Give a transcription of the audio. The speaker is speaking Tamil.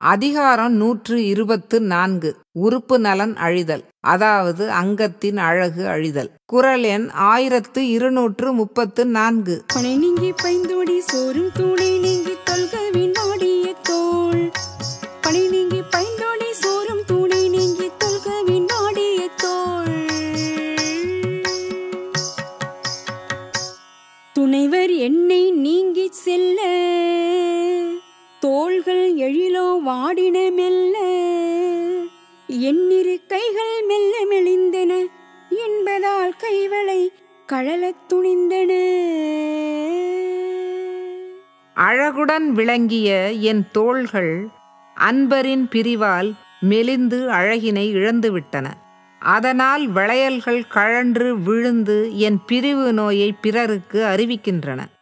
அதிகாரம் நூற்று இருபத்து நான்கு உறுப்பு நலன் அழிதல் அதாவது அங்கத்தின் அழகு அழிதல் குரல் எண் ஆயிரத்து இருநூற்று முப்பத்து நான்கு பனை நீங்கி பைந்தோடி சோறும் தூணை நீங்கி தொல்கவின் ஆடிய தோள் பனை நீங்கி பைந்தோடி சோறும் தூணை நீங்கி தொல்கவின் ஆடிய தோள் துணைவர் என்னை நீங்கி செல்ல தோள்கள் எழிலோ வாடின மெல்ல எண்ணிரு கைகள் மெல்ல மெலிந்தன என்பதால் கைவளை கழலத் துணிந்தன அழகுடன் விளங்கிய என் தோள்கள் அன்பரின் பிரிவால் மெலிந்து அழகினை இழந்துவிட்டன அதனால் வளையல்கள் கழன்று விழுந்து என் பிரிவு நோயை பிறருக்கு அறிவிக்கின்றன